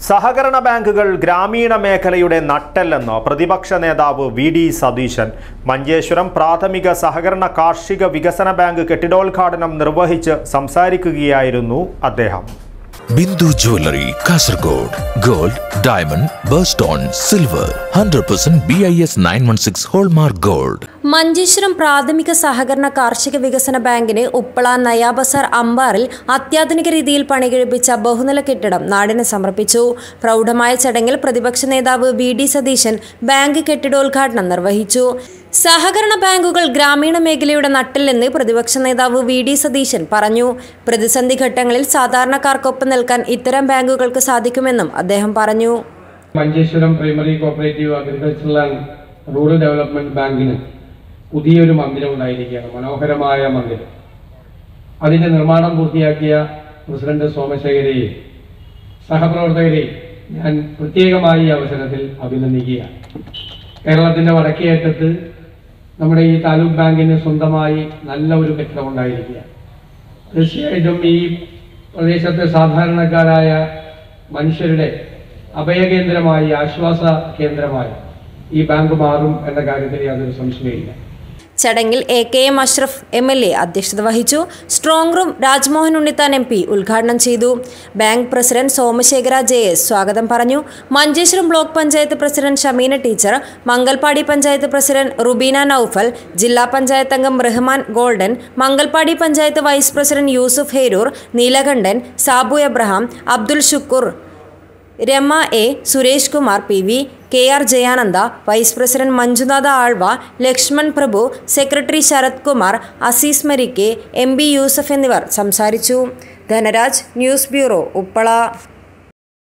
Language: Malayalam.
സഹകരണ ബാങ്കുകൾ ഗ്രാമീണ മേഖലയുടെ നട്ടെല്ലെന്ന് പ്രതിപക്ഷ നേതാവ് വി ഡി സതീശൻ മഞ്ചേശ്വരം പ്രാഥമിക സഹകരണ കാർഷിക വികസന ബാങ്ക് കെട്ടിടോദ്ഘാടനം നിർവഹിച്ച് സംസാരിക്കുകയായിരുന്നു അദ്ദേഹം Bindu jewellery Kasaragod gold diamond birthstone silver hundred percent B I S nine one six hallmark gold Manjeshwaram പ്രാഥമിക സഹകരണ കാർഷിക വികസന ബാങ്കിന് ഉപ്പള നയാബസാർ അമ്പാറിൽ അത്യാധുനിക രീതിയിൽ പണികഴിപ്പിച്ച ബഹുനില കെട്ടിടം നാടിന് സമർപ്പിച്ചു പ്രൗഢമായ ചടങ്ങിൽ പ്രതിപക്ഷ നേതാവ് വി ഡി സതീശൻ ബാങ്ക് കെട്ടിടോദ്ഘാടനം നിർവഹിച്ചു സഹകരണ ബാങ്കുകൾ ഗ്രാമീണ മേഖലയുടെ നട്ടില്ലെന്ന് പ്രതിപക്ഷ നേതാവ് വി ഡി സതീശൻ പറഞ്ഞു പ്രതിസന്ധി ഘട്ടങ്ങളിൽ സാധാരണക്കാർക്കൊപ്പം നിൽക്കാൻ ഇത്തരം ബാങ്കുകൾക്ക് സാധിക്കുമെന്നും അദ്ദേഹം പറഞ്ഞു Manjeshwaram primary cooperative agricultural and rural development ബാങ്കിന് പുതിയൊരു മന്ദിരം ഉണ്ടായിരിക്കുകയാണ് മനോഹരമായ മന്ദിരം അതിന്റെ നിർമ്മാണം പൂർത്തിയാക്കിയ പ്രസിഡന്റ് സോമശേഖരയെയും സഹപ്രവർത്തകരെയും ഞാൻ പ്രത്യേകമായി ഈ അവസരത്തിൽ അഭിനന്ദിക്കുകയാണ് കേരളത്തിന്റെ വടക്കേയറ്റത്ത് നമ്മുടെ ഈ താലൂക്ക് ബാങ്കിന് സ്വന്തമായി നല്ല ഒരു കെട്ടിടം ഉണ്ടായിരിക്കുകയാണ് തീർച്ചയായിട്ടും ഈ പ്രദേശത്തെ സാധാരണക്കാരായ മനുഷ്യരുടെ അഭയകേന്ദ്രമായി ആശ്വാസ കേന്ദ്രമായി ഈ ബാങ്ക് മാറും എന്ന കാര്യത്തിൽ യാതൊരു സംശയമില്ല ചടങ്ങിൽ A K M Ashraf M L A അധ്യക്ഷത വഹിച്ചു strong room Rajmohan Unnithan M P ഉദ്ഘാടനം ചെയ്തു bank president Somashekara J S സ്വാഗതം പറഞ്ഞു Manjeshwaram block panchayat president Shameena teacher Mangalpady panchayat president Rubeena Noufal ജില്ലാ പഞ്ചായത്ത് അംഗം Rahman golden Mangalpady panchayat vice president Yusuf Heroor Neelakandan Sabu Abraham Abdul Shukoor Rama A Suresh Kumar P V K R Jayananda vice president Manjunatha Alva Lakshman Prabhu secretary Sharath Kumar Aziz Marikke M B Yusuf എന്നിവർ സംസാരിച്ചു ധനരാജ് ന്യൂസ് ബ്യൂറോ ഉപ്പള